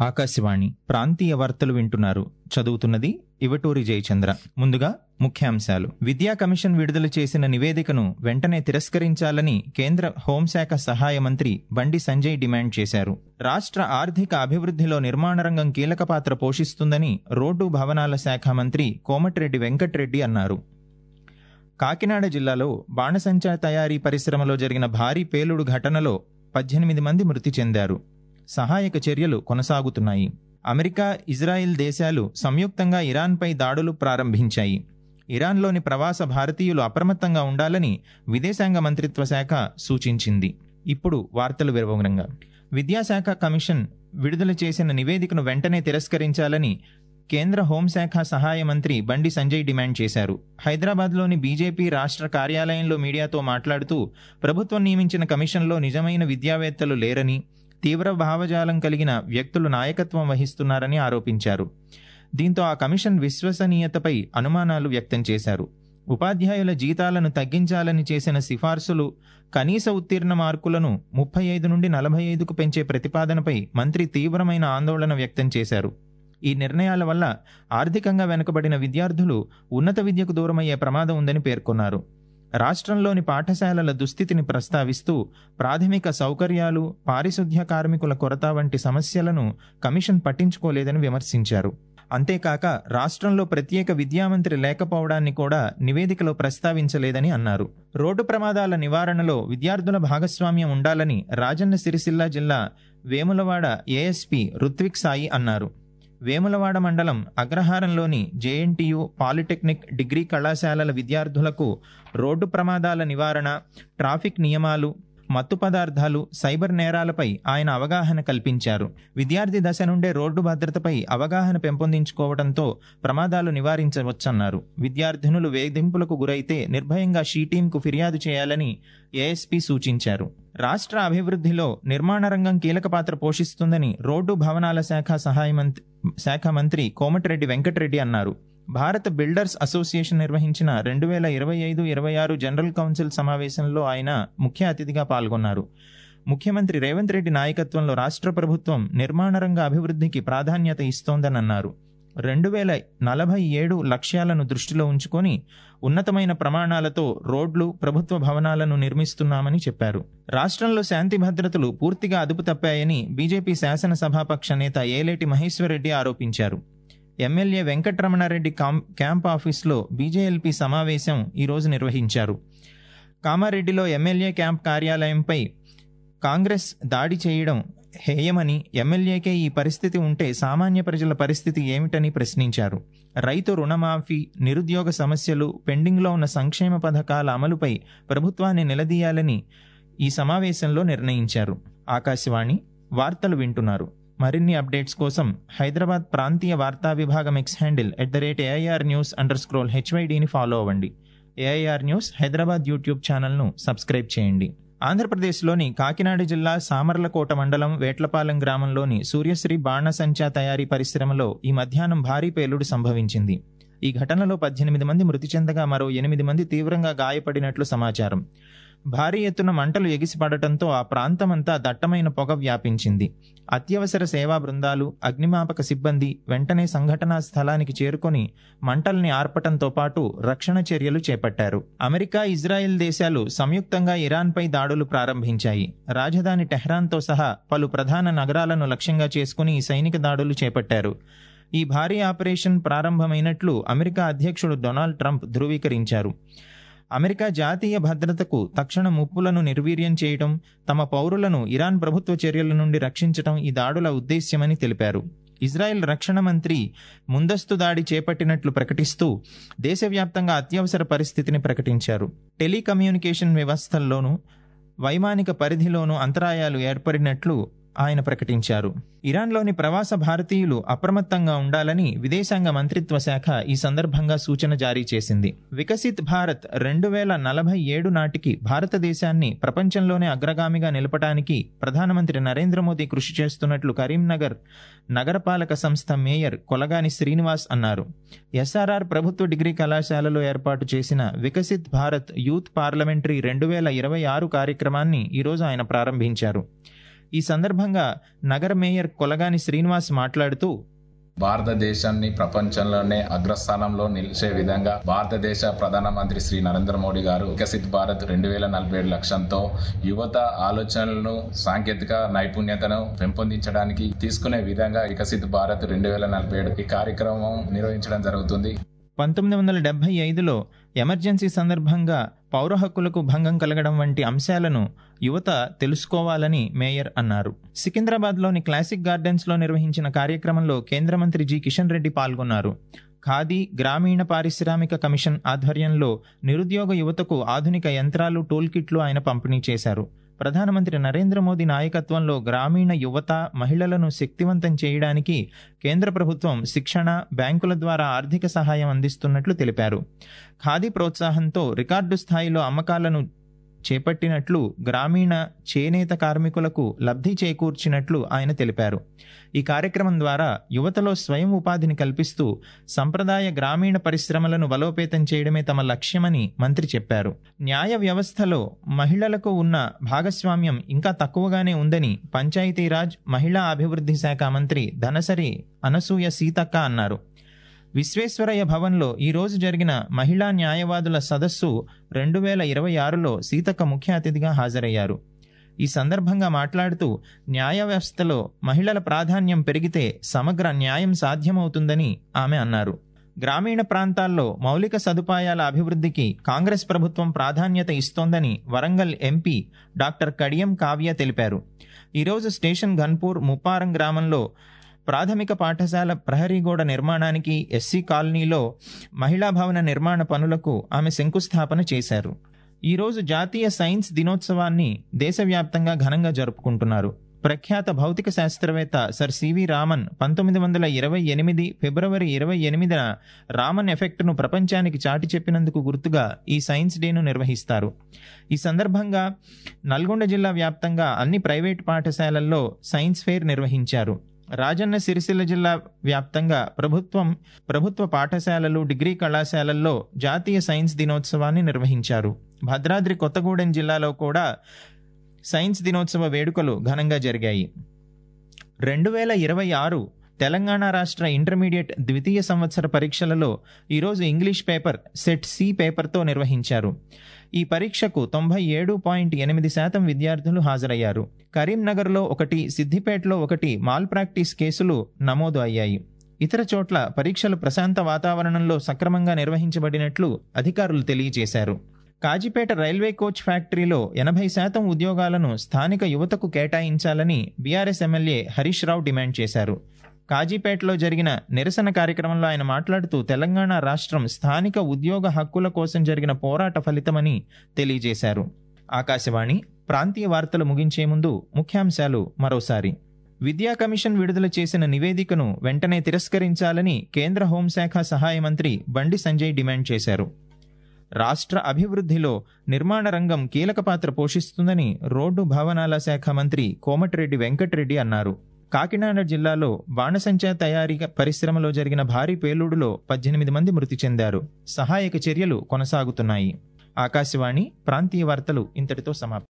ఆకాశవాణి ప్రాంతీయ వార్తలు వింటున్నారు చదువుతున్నది ఇవటూరి జయచంద్ర ముందుగా ముఖ్యాంశాలు విద్యా కమిషన్ విడుదల చేసిన నివేదికను వెంటనే తిరస్కరించాలని కేంద్ర హోంశాఖ సహాయ మంత్రి బండి సంజయ్ డిమాండ్ చేశారు రాష్ట్ర ఆర్థిక అభివృద్ధిలో నిర్మాణ రంగం కీలక పాత్ర పోషిస్తుందని రోడ్డు భవనాల శాఖ మంత్రి కోమటిరెడ్డి వెంకట్రెడ్డి అన్నారు కాకినాడ జిల్లాలో బాణసంచా తయారీ పరిశ్రమలో జరిగిన భారీ పేలుడు ఘటనలో పద్దెనిమిది మంది మృతి చెందారు సహాయక చర్యలు కొనసాగుతున్నాయి అమెరికా ఇజ్రాయెల్ దేశాలు సంయుక్తంగా ఇరాన్పై దాడులు ప్రారంభించాయి ఇరాన్లోని ప్రవాస భారతీయులు అప్రమత్తంగా ఉండాలని విదేశాంగ మంత్రిత్వ శాఖ సూచించింది ఇప్పుడు వార్తలు వివరంగా విద్యాశాఖ కమిషన్ విడుదల చేసిన నివేదికను వెంటనే తిరస్కరించాలని కేంద్ర హోంశాఖ సహాయ మంత్రి బండి సంజయ్ డిమాండ్ చేశారు హైదరాబాద్లోని బీజేపీ రాష్ట్ర కార్యాలయంలో మీడియాతో మాట్లాడుతూ ప్రభుత్వం నియమించిన కమిషన్లో నిజమైన విద్యావేత్తలు లేరని తీవ్ర భావజాలం కలిగిన వ్యక్తులు నాయకత్వం వహిస్తున్నారని ఆరోపించారు దీంతో ఆ కమిషన్ విశ్వసనీయతపై అనుమానాలు వ్యక్తం చేశారు ఉపాధ్యాయుల జీతాలను తగ్గించాలని చేసిన సిఫార్సులు కనీస ఉత్తీర్ణ మార్కులను ముప్పై ఐదు నుండి నలభై ఐదుకు పెంచే ప్రతిపాదనపై మంత్రి తీవ్రమైన ఆందోళన వ్యక్తం చేశారు ఈ నిర్ణయాల వల్ల ఆర్థికంగా వెనుకబడిన విద్యార్థులు ఉన్నత విద్యకు దూరమయ్యే ప్రమాదం ఉందని పేర్కొన్నారు రాష్ట్రంలోని పాఠశాలల దుస్థితిని ప్రస్తావిస్తూ ప్రాథమిక సౌకర్యాలు పారిశుద్ధ్య కార్మికుల కొరత వంటి సమస్యలను కమిషన్ పట్టించుకోలేదని విమర్శించారు అంతేకాక రాష్ట్రంలో ప్రత్యేక విద్యామంత్రి లేకపోవడాన్ని కూడా నివేదికలో ప్రస్తావించలేదని అన్నారు రోడ్డు ప్రమాదాల నివారణలో విద్యార్థుల భాగస్వామ్యం ఉండాలని రాజన్న సిరిసిల్ల జిల్లా వేములవాడ ఏఎస్పీ రుత్విక్ సాయి అన్నారు వేములవాడ మండలం అగ్రహారంలోని జేఎన్టీయు పాలిటెక్నిక్ డిగ్రీ కళాశాలల విద్యార్థులకు రోడ్డు ప్రమాదాల నివారణ ట్రాఫిక్ నియమాలు మత్తు పదార్థాలు సైబర్ నేరాలపై ఆయన అవగాహన కల్పించారు విద్యార్థి దశ నుండే రోడ్డు భద్రతపై అవగాహన పెంపొందించుకోవడంతో ప్రమాదాలు నివారించవచ్చన్నారు విద్యార్థినులు వేధింపులకు గురైతే నిర్భయంగా షీటీంకు ఫిర్యాదు చేయాలని ఏఎస్పీ సూచించారు రాష్ట్ర అభివృద్ధిలో నిర్మాణ రంగం కీలక పాత్ర పోషిస్తుందని రోడ్డు భవనాల శాఖ సహాయ మంత్రి శాఖ మంత్రి కోమటిరెడ్డి వెంకటరెడ్డి అన్నారు భారత బిల్డర్స్ అసోసియేషన్ నిర్వహించిన రెండు వేల ఇరవై ఐదు ఇరవై ఆరు జనరల్ కౌన్సిల్ సమావేశంలో ఆయన ముఖ్య అతిథిగా పాల్గొన్నారు ముఖ్యమంత్రి రేవంత్ రెడ్డి నాయకత్వంలో రాష్ట్ర ప్రభుత్వం నిర్మాణ రంగ అభివృద్ధికి ప్రాధాన్యత ఇస్తోందని అన్నారు రెండు వేల నలభై ఏడు లక్ష్యాలను దృష్టిలో ఉంచుకొని ఉన్నతమైన ప్రమాణాలతో రోడ్లు ప్రభుత్వ భవనాలను నిర్మిస్తున్నామని చెప్పారు రాష్ట్రంలో శాంతి భద్రతలు పూర్తిగా అదుపు తప్పాయని బీజేపీ శాసనసభాపక్ష నేత ఏలేటి మహేశ్వరరెడ్డి ఆరోపించారు ఎమ్మెల్యే వెంకటరమణారెడ్డి క్యాంప్ ఆఫీస్లో బీజేఎల్పీ సమావేశం ఈరోజు నిర్వహించారు కామారెడ్డిలో ఎమ్మెల్యే క్యాంప్ కార్యాలయంపై కాంగ్రెస్ దాడి చేయడం హేయమని ఎమ్మెల్యేకే ఈ పరిస్థితి ఉంటే సామాన్య ప్రజల పరిస్థితి ఏమిటని ప్రశ్నించారు రైతు రుణమాఫీ నిరుద్యోగ సమస్యలు పెండింగ్లో ఉన్న సంక్షేమ పథకాల అమలుపై ప్రభుత్వాన్ని నిలదీయాలని ఈ సమావేశంలో నిర్ణయించారు ఆకాశవాణి వార్తలు వింటున్నారు మరిన్ని అప్డేట్స్ కోసం హైదరాబాద్ ప్రాంతీయ వార్తా విభాగం X handle at the rate AIR news underscore హెచ్వైడిని ఫాలో అవ్వండి ఏఐఆర్ న్యూస్ హైదరాబాద్ యూట్యూబ్ ఛానల్ను సబ్స్క్రైబ్ చేయండి ఆంధ్రప్రదేశ్లోని కాకినాడ జిల్లా సామర్లకోట మండలం వేట్లపాలెం గ్రామంలోని సూర్యశ్రీ బాణసంచా తయారీ పరిశ్రమలో ఈ మధ్యాహ్నం భారీ పేలుడు సంభవించింది ఈ ఘటనలో పద్దెనిమిది మంది మృతి చెందగా మరో ఎనిమిది మంది తీవ్రంగా గాయపడినట్లు సమాచారం భారీ ఎత్తున మంటలు ఎగిసిపడటంతో ఆ ప్రాంతమంతా దట్టమైన పొగ వ్యాపించింది అత్యవసర సేవా బృందాలు అగ్నిమాపక సిబ్బంది వెంటనే సంఘటనా స్థలానికి చేరుకొని మంటల్ని ఆర్పటంతో పాటు రక్షణ చర్యలు చేపట్టారు అమెరికా ఇజ్రాయెల్ దేశాలు సంయుక్తంగా ఇరాన్పై దాడులు ప్రారంభించాయి రాజధాని టెహ్రాన్తో సహా పలు ప్రధాన నగరాలను లక్ష్యంగా చేసుకుని ఈ సైనిక దాడులు చేపట్టారు ఈ భారీ ఆపరేషన్ ప్రారంభమైనట్లు అమెరికా అధ్యక్షుడు డొనాల్డ్ ట్రంప్ ధృవీకరించారు అమెరికా జాతీయ భద్రతకు తక్షణ ముప్పులను నిర్వీర్యం చేయడం తమ పౌరులను ఇరాన్ ప్రభుత్వ చర్యల నుండి రక్షించడం ఈ దాడుల ఉద్దేశ్యమని తెలిపారు ఇజ్రాయెల్ రక్షణ మంత్రి ముందస్తు దాడి చేపట్టినట్లు ప్రకటిస్తూ దేశవ్యాప్తంగా అత్యవసర పరిస్థితిని ప్రకటించారు టెలికమ్యూనికేషన్ వ్యవస్థల్లోనూ వైమానిక పరిధిలోనూ అంతరాయాలు ఏర్పడినట్లు ఆయన ప్రకటించారు ఇరాన్లోని ప్రవాస భారతీయులు అప్రమత్తంగా ఉండాలని విదేశాంగ మంత్రిత్వ శాఖ ఈ సందర్భంగా సూచన జారీ చేసింది వికసిత్ భారత్ రెండు వేల నలభై ఏడు నాటికి భారతదేశాన్ని ప్రపంచంలోనే అగ్రగామిగా నిలపడానికి ప్రధానమంత్రి నరేంద్ర మోదీ కృషి చేస్తున్నట్లు కరీంనగర్ నగరపాలక సంస్థ మేయర్ కొలగాని శ్రీనివాస్ అన్నారు ఎస్ఆర్ఆర్ ప్రభుత్వ డిగ్రీ కళాశాలలో ఏర్పాటు చేసిన వికసిత్ భారత్ యూత్ పార్లమెంటరీ రెండు వేల ఇరవై ఆరు కార్యక్రమాన్ని ఈరోజు ఆయన ప్రారంభించారు ఈ సందర్భంగా నగర మేయర్ కొలగాని శ్రీనివాస్ మాట్లాడుతూ భారతదేశాన్ని ప్రపంచంలోనే అగ్రస్థానంలో నిలిచే విధంగా భారతదేశ ప్రధానమంత్రి శ్రీ నరేంద్ర మోడీ గారు వికసిత్ భారత్ రెండు వేల నలభై ఏడు లక్ష్యంతో యువత ఆలోచనలను సాంకేతిక నైపుణ్యతను పెంపొందించడానికి తీసుకునే విధంగా వికసిత్ భారత్ రెండు వేల నలభై ఏడు ఈ కార్యక్రమం నిర్వహించడం జరుగుతుంది పంతొమ్మిది వందల డెబ్బై ఐదులో ఎమర్జెన్సీ సందర్భంగా పౌర హక్కులకు భంగం కలగడం వంటి అంశాలను యువత తెలుసుకోవాలని మేయర్ అన్నారు సికింద్రాబాద్లోని క్లాసిక్ గార్డెన్స్లో నిర్వహించిన కార్యక్రమంలో కేంద్ర మంత్రి జి కిషన్ రెడ్డి పాల్గొన్నారు ఖాదీ గ్రామీణ పారిశ్రామిక కమిషన్ ఆధ్వర్యంలో నిరుద్యోగ యువతకు ఆధునిక యంత్రాలు టూల్ కిట్లు ఆయన పంపిణీ చేశారు ప్రధానమంత్రి నరేంద్ర మోదీ నాయకత్వంలో గ్రామీణ యువత మహిళలను శక్తివంతం చేయడానికి కేంద్ర ప్రభుత్వం శిక్షణ బ్యాంకుల ద్వారా ఆర్థిక సహాయం అందిస్తున్నట్లు తెలిపారు ఖాదీ ప్రోత్సాహంతో రికార్డు స్థాయిలో అమ్మకాలను చేపట్టినట్లు గ్రామీణ చేనేత కార్మికులకు లబ్ధి చేకూర్చినట్లు ఆయన తెలిపారు ఈ కార్యక్రమం ద్వారా యువతలో స్వయం ఉపాధిని కల్పిస్తూ సంప్రదాయ గ్రామీణ పరిశ్రమలను బలోపేతం చేయడమే తమ లక్ష్యమని మంత్రి చెప్పారు న్యాయ వ్యవస్థలో మహిళలకు ఉన్న భాగస్వామ్యం ఇంకా తక్కువగానే ఉందని పంచాయతీరాజ్ మహిళా అభివృద్ధి శాఖ మంత్రి ధనసరి అనసూయ సీతక్క అన్నారు విశ్వేశ్వరయ్య భవన్లో ఈరోజు జరిగిన మహిళా న్యాయవాదుల సదస్సు రెండు వేల ఇరవై ఆరులో సీతక్క ముఖ్య అతిథిగా హాజరయ్యారు ఈ సందర్భంగా మాట్లాడుతూ న్యాయ వ్యవస్థలో మహిళల ప్రాధాన్యం పెరిగితే సమగ్ర న్యాయం సాధ్యమవుతుందని ఆమె అన్నారు గ్రామీణ ప్రాంతాల్లో మౌలిక సదుపాయాల అభివృద్ధికి కాంగ్రెస్ ప్రభుత్వం ప్రాధాన్యత ఇస్తోందని వరంగల్ ఎంపీ డాక్టర్ కడియం కావ్య తెలిపారు ఈరోజు స్టేషన్ ఘన్పూర్ ముప్పారం గ్రామంలో ప్రాథమిక పాఠశాల ప్రహరీగోడ నిర్మాణానికి ఎస్సీ కాలనీలో మహిళా భవన నిర్మాణ పనులకు ఆమె శంకుస్థాపన చేశారు ఈరోజు జాతీయ సైన్స్ దినోత్సవాన్ని దేశవ్యాప్తంగా ఘనంగా జరుపుకుంటున్నారు ప్రఖ్యాత భౌతిక శాస్త్రవేత్త సర్ సివి రామన్ పంతొమ్మిది వందల ఇరవై ఎనిమిది ఫిబ్రవరి ఇరవై ఎనిమిదిన రామన్ ఎఫెక్ట్ను ప్రపంచానికి చాటి చెప్పినందుకు గుర్తుగా ఈ సైన్స్ డేను నిర్వహిస్తారు ఈ సందర్భంగా నల్గొండ జిల్లా వ్యాప్తంగా అన్ని ప్రైవేట్ పాఠశాలల్లో సైన్స్ ఫెయిర్ నిర్వహించారు రాజన్న సిరిసిల్ల జిల్లా వ్యాప్తంగా ప్రభుత్వం ప్రభుత్వ పాఠశాలలు డిగ్రీ కళాశాలల్లో జాతీయ సైన్స్ దినోత్సవాన్ని నిర్వహించారు భద్రాద్రి కొత్తగూడెం జిల్లాలో కూడా సైన్స్ దినోత్సవ వేడుకలు ఘనంగా జరిగాయి రెండు వేల ఇరవై ఆరు తెలంగాణ రాష్ట్ర ఇంటర్మీడియట్ ద్వితీయ సంవత్సర పరీక్షలలో ఈరోజు ఇంగ్లీష్ పేపర్ సెట్ సి పేపర్తో నిర్వహించారు ఈ పరీక్షకు తొంభై ఏడు పాయింట్ ఎనిమిది శాతం విద్యార్థులు హాజరయ్యారు కరీంనగర్లో ఒకటి సిద్దిపేటలో ఒకటి మాల్ ప్రాక్టీస్ కేసులు నమోదు అయ్యాయి ఇతర చోట్ల పరీక్షలు ప్రశాంత వాతావరణంలో సక్రమంగా నిర్వహించబడినట్లు అధికారులు తెలియజేశారు కాజీపేట రైల్వే కోచ్ ఫ్యాక్టరీలో ఎనభై శాతం ఉద్యోగాలను స్థానిక యువతకు కేటాయించాలని BRS MLA Harish Rao demand చేశారు కాజీపేటలో జరిగిన నిరసన కార్యక్రమంలో ఆయన మాట్లాడుతూ తెలంగాణ రాష్ట్రం స్థానిక ఉద్యోగ హక్కుల కోసం జరిగిన పోరాట ఫలితమని తెలియజేశారు ఆకాశవాణి ప్రాంతీయ వార్తలు ముగించే ముందు ముఖ్యాంశాలు మరోసారి విద్యా కమిషన్ విడుదల చేసిన నివేదికను వెంటనే తిరస్కరించాలని కేంద్ర హోంశాఖ సహాయ మంత్రి బండి సంజయ్ డిమాండ్ చేశారు రాష్ట్ర అభివృద్ధిలో నిర్మాణ రంగం కీలక పాత్ర పోషిస్తుందని రోడ్డు భవనాల శాఖ మంత్రి కోమటిరెడ్డి వెంకటరెడ్డి అన్నారు కాకినాడ జిల్లాలో బాణసంచా తయారీ పరిశ్రమలో జరిగిన భారీ పేలుడులో పద్దెనిమిది మంది మృతి చెందారు సహాయక చర్యలు కొనసాగుతున్నాయి ఆకాశవాణి ప్రాంతీయ వార్తలు ఇంతటితో సమాప్తం